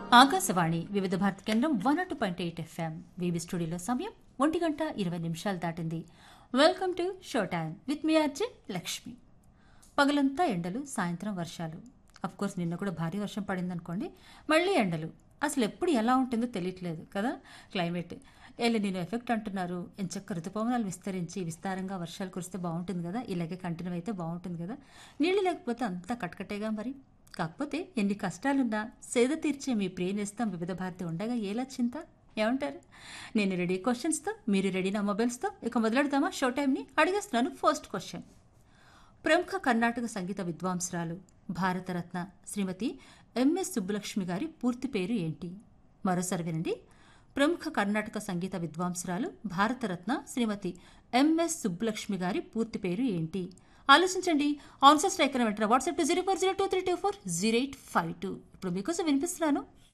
ఆకాశవాణి వివిధ భారతి కేంద్రం one two point eight FM VB స్టూడియోలో సమయం ఒంటి గంట ఇరవై నిమిషాలు దాటింది welcome to show time with మీ అర్జున్ లక్ష్మి పగలంతా ఎండలు సాయంత్రం వర్షాలు అఫ్ కోర్స్ నిన్న కూడా భారీ వర్షం పడింది అనుకోండి మళ్ళీ ఎండలు అసలు ఎప్పుడు ఎలా ఉంటుందో తెలియట్లేదు కదా క్లైమేట్ ఏలే నేను ఎఫెక్ట్ అంటున్నారు ఎంచక్క ఋతుపవనాలు విస్తరించి విస్తారంగా వర్షాలు కురిస్తే బాగుంటుంది కదా ఇలాగే కంటిన్యూ అయితే బాగుంటుంది కదా నీళ్లు లేకపోతే అంతా కట్కటేగా మరి కాకపోతే ఎన్ని కష్టాలున్నా సేద తీర్చే మీ ప్రియనేస్తం వివిధ భారతి ఉండగా ఏలా చింత ఏమంటారు నేను రెడీ క్వశ్చన్స్తో మీరు రెడీ నా మొబైల్స్తో ఇక మొదలెడదామా షో టైంని అడిగేస్తున్నాను ఫస్ట్ క్వశ్చన్ ప్రముఖ కర్ణాటక సంగీత విద్వాంసురాలు భారతరత్న శ్రీమతి ఎంఎస్ సుబ్బలక్ష్మి గారి పూర్తి పేరు ఏంటి మరోసారి వినండి ప్రముఖ కర్ణాటక సంగీత విద్వాంసురాలు భారతరత్న శ్రీమతి ఎంఎస్ సుబ్బలక్ష్మి గారి పూర్తి పేరు ఏంటి ఆలోచించండి ఆన్సర్ స్ట్రైక్ అని వెంటనే WhatsApp to zero four zero two three two four zero eight five two ఇప్పుడు మీకోసం వినిపిస్తున్నాను